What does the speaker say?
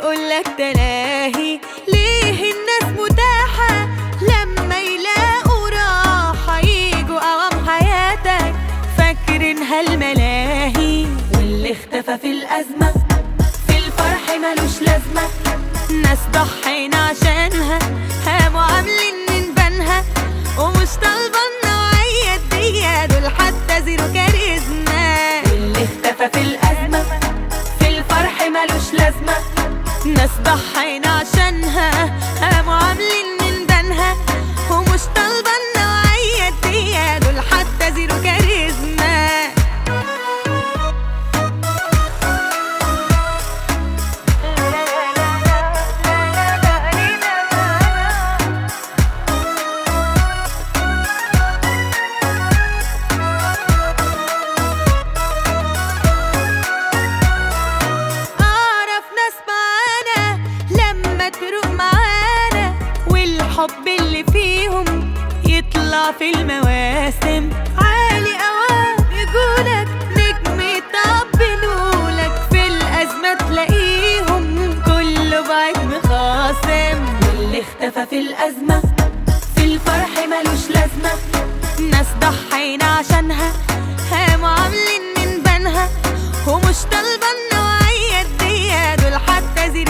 يقولك تلاهي ليه الناس متاحة لما يلاقوا راحة يجوا أوام حياتك فاكرينها الملاهي واللي اختفى في الأزمة في الفرح ملوش لازمة ناس ضحينا عشانها قاموا عاملين من بنها ومش طالبة النوعية دي دول حتى زيرو كاريزما واللي اختفى في الأزمة في الفرح ملوش لازمة ناس ضحينا عشانها قاموا عاملين من بنها ومش طالبة النوعية دي دول حتى زيرو كاريزما أعرف ناس معانا لما تروق معانا والحب اللي فيهم يطلع في المواسم عالي أوام يقولك نجم يطبلولك في الأزمة تلاقيهم كله بعيد مخاصم واللي اختفى في الأزمة في الفرح ملوش لازمة ناس ضحينا عشانها قاموا عاملين من بنها ومش طالبة النوعية دي دول حتى زيرو